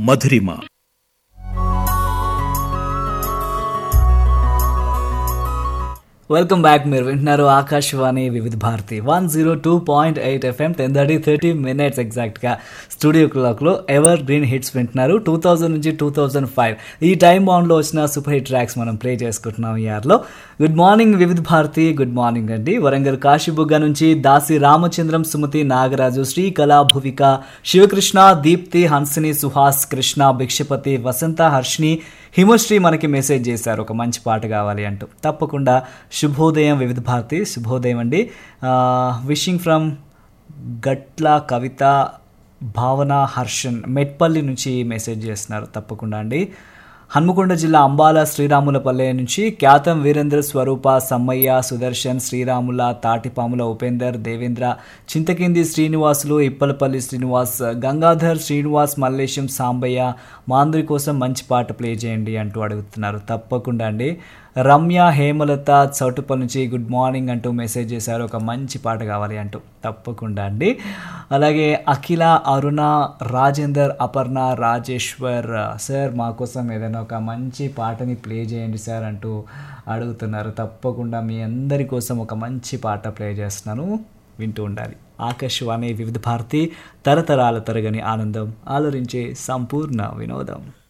మధురిమ welcome back మీరు వింటున్నారు Akashvani Vividh Bharati one zero two point eight FM ten thirty thirty minutes ఎగ్జాక్ట్గా studio క్లాక్లో evergreen hits వింటున్నారు two thousand నుంచి టూ థౌజండ్ ఫైవ్ ఈ టైం బాండ్లో వచ్చిన సూపర్ హిట్ ట్రాక్స్ మనం ప్లే చేసుకుంటున్నాం ఈ ఇయర్లో గుడ్ మార్నింగ్ వివిధ భారతి గుడ్ మార్నింగ్ అండి వరంగల్ కాశీబుగ్గ నుంచి దాసి రామచంద్రం సుమతి నాగరాజు శ్రీకళ భువిక శివకృష్ణ దీప్తి హన్సిని సుహాస్ కృష్ణ భిక్షపతి వసంత హర్షిని హిమశ్రీ మనకి మెసేజ్ చేశారు ఒక మంచి పాట కావాలి అంటూ తప్పకుండా శుభోదయం వివిధ భారతి శుభోదయం అండి విషింగ్ ఫ్రమ్ గట్ల కవిత భావన హర్షన్ మెట్పల్లి నుంచి మెసేజ్ చేస్తున్నారు తప్పకుండా అండి హన్మకొండ జిల్లా అంబాల శ్రీరాములపల్లె నుంచి ఖ్యాతం వీరేంద్ర స్వరూప సమ్మయ్య సుదర్శన్ శ్రీరాముల తాటిపాముల ఉపేందర్ దేవేంద్ర చింతకింది శ్రీనివాసులు ఇప్పలపల్లి శ్రీనివాస్ గంగాధర్ శ్రీనివాస్ మల్లేశం సాంబయ్య మాంద్రి కోసం మంచి పాట ప్లే చేయండి అంటూ అడుగుతున్నారు తప్పకుండా అండి రమ్య హేమలత చౌటుపల్ నుంచి గుడ్ మార్నింగ్ అంటూ మెసేజ్ చేశారు ఒక మంచి పాట కావాలి అంటూ తప్పకుండా అండి అలాగే అఖిల అరుణ రాజేందర్ అపర్ణ రాజేశ్వర్ సార్ మా కోసం ఏదైనా ఒక మంచి పాటని ప్లే చేయండి సార్ అంటూ అడుగుతున్నారు తప్పకుండా మీ అందరి కోసం ఒక మంచి పాట ప్లే చేస్తున్నాను వింటూ ఉండాలి ఆకాశవాణి వివిధ భారతి తరతరాల తరగని ఆనందం ఆలోచించే సంపూర్ణ వినోదం